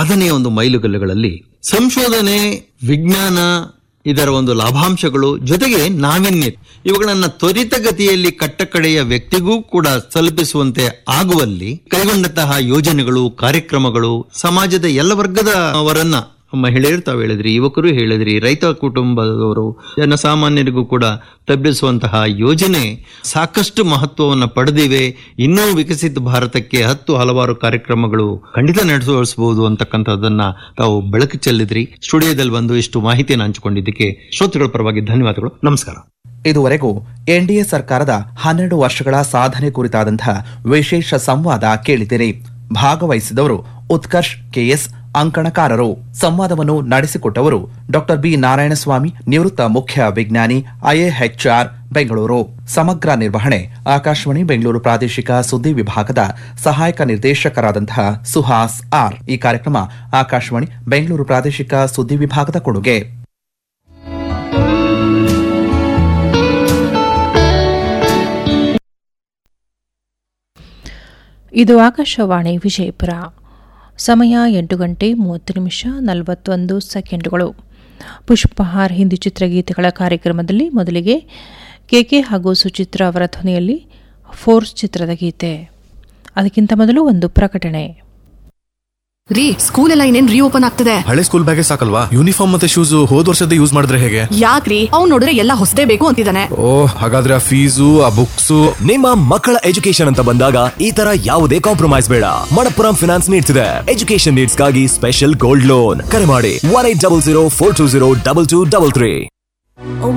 ಸಾಧನೆಯ ಒಂದು ಮೈಲುಗಲ್ಲುಗಳಲ್ಲಿ ಸಂಶೋಧನೆ ವಿಜ್ಞಾನ ಇದರ ಒಂದು ಲಾಭಾಂಶಗಳು ಜೊತೆಗೆ ನಾವೀನ್ಯತೆ ಇವುಗಳನ್ನ ತ್ವರಿತಗತಿಯಲ್ಲಿ ಕಟ್ಟಕಡೆಯ ವ್ಯಕ್ತಿಗೂ ಕೂಡ ತಲುಪಿಸುವಂತೆ ಆಗುವಲ್ಲಿ ಕೈಗೊಂಡಂತಹ ಯೋಜನೆಗಳು ಕಾರ್ಯಕ್ರಮಗಳು ಸಮಾಜದ ಎಲ್ಲ ವರ್ಗದವರನ್ನ ಮಹಿಳೆಯರು ತಾವು ಹೇಳಿದ್ರಿ ಯುವಕರು ಹೇಳಿದ್ರಿ ರೈತ ಕುಟುಂಬದವರು ಜನಸಾಮಾನ್ಯರಿಗೂ ಕೂಡ ತಬ್ಬಿಸುವಂತಹ ಯೋಜನೆ ಸಾಕಷ್ಟು ಮಹತ್ವವನ್ನು ಪಡೆದಿವೆ ಇನ್ನೂ ವಿಕಸಿತ ಭಾರತಕ್ಕೆ ಹತ್ತು ಹಲವಾರು ಕಾರ್ಯಕ್ರಮಗಳು ಖಂಡಿತ ನಡೆಸಬಹುದು ಅಂತಕ್ಕಂಥದ್ದನ್ನ ತಾವು ಬೆಳಕು ಚೆಲ್ಲಿದ್ರಿ ಸ್ಟುಡಿಯೋದಲ್ಲಿ ಬಂದು ಇಷ್ಟು ಮಾಹಿತಿಯನ್ನು ಹಂಚಿಕೊಂಡಿದ್ದಕ್ಕೆ ಶ್ರೋತೃಗಳ ಪರವಾಗಿ ಧನ್ಯವಾದಗಳು ನಮಸ್ಕಾರ ಇದುವರೆಗೂ ಎನ್ಡಿಎ ಸರ್ಕಾರದ ಹನ್ನೆರಡು ವರ್ಷಗಳ ಸಾಧನೆ ಕುರಿತಾದಂತಹ ವಿಶೇಷ ಸಂವಾದ ಕೇಳಿದಿರಿ ಭಾಗವಹಿಸಿದವರು ಉತ್ಕರ್ಷ್ ಕೆಎಸ್ ಅಂಕಣಕಾರರು ಸಂವಾದವನ್ನು ನಡೆಸಿಕೊಟ್ಟವರು ಡಾಕ್ಟರ್ ಬಿ ನಾರಾಯಣಸ್ವಾಮಿ ನಿವೃತ್ತ ಮುಖ್ಯ ವಿಜ್ಞಾನಿ ಐಎಎಚ್ಆರ್ ಬೆಂಗಳೂರು ಸಮಗ್ರ ನಿರ್ವಹಣೆ ಆಕಾಶವಾಣಿ ಬೆಂಗಳೂರು ಪ್ರಾದೇಶಿಕ ಸುದ್ದಿ ವಿಭಾಗದ ಸಹಾಯಕ ನಿರ್ದೇಶಕರಾದಂತಹ ಸುಹಾಸ್ ಆರ್ ಈ ಕಾರ್ಯಕ್ರಮ ಆಕಾಶವಾಣಿ ಬೆಂಗಳೂರು ಪ್ರಾದೇಶಿಕ ಸುದ್ದಿ ವಿಭಾಗದ ಕೊಡುಗೆ ಇದು ಆಕಾಶವಾಣಿ ವಿಜಯಪುರ ಸಮಯ ಎಂಟು ಗಂಟೆ ಮೂವತ್ತು ನಿಮಿಷ ನಲವತ್ತೊಂದು ಸೆಕೆಂಡುಗಳು ಪುಷ್ಪಹಾರ್ ಹಿಂದಿ ಚಿತ್ರಗೀತೆಗಳ ಕಾರ್ಯಕ್ರಮದಲ್ಲಿ ಮೊದಲಿಗೆ ಕೆಕೆ ಹಾಗೂ ಸುಚಿತ್ರ ಅವರ ಧ್ವನಿಯಲ್ಲಿ ಫೋರ್ಸ್ ಚಿತ್ರದ ಗೀತೆ ಅದಕ್ಕಿಂತ ಮೊದಲು ಒಂದು ಪ್ರಕಟಣೆ ರೀ ಸ್ಕೂಲ್ ಎಲ್ಲ ಇನ್ನೇನ್ ರೀಓಪನ್ ಆಗ್ತದೆ ಹಳೆ ಸ್ಕೂಲ್ ಬ್ಯಾಗೇ ಸಾಕಲ್ವಾ ಯೂನಿಫಾರ್ಮ್ ಮತ್ತೆ ಶೂಸ್ ಹೋದ್ ವರ್ಷದ ಯೂಸ್ ಮಾಡಿದ್ರೆ ಹೇಗೆ ಯಾಕ್ರಿ ಅವ್ನ್ ನೋಡಿದ್ರೆ ಎಲ್ಲ ಹೊಸದೇ ಬೇಕು ಅಂತಿದ್ದಾನೆ ಓ ಹಾಗಾದ್ರೆ ಆ ಫೀಸು ಆ ಬುಕ್ಸು ನಿಮ್ಮ ಮಕ್ಕಳ ಎಜುಕೇಶನ್ ಅಂತ ಬಂದಾಗ ಈ ತರ ಯಾವುದೇ ಕಾಂಪ್ರಮೈಸ್ ಬೇಡ ಮಣಪ್ಪುರಂ ಫಿನಾನ್ಸ್ ನೀಡ್ತಿದೆ ಎಜುಕೇಶನ್ ನೀಡ್ಸ್ಗಾಗಿ ಸ್ಪೆಷಲ್ ಗೋಲ್ಡ್ ಲೋನ್ ಕರೆ ಮಾಡಿ one eight double zero four two zero double two double three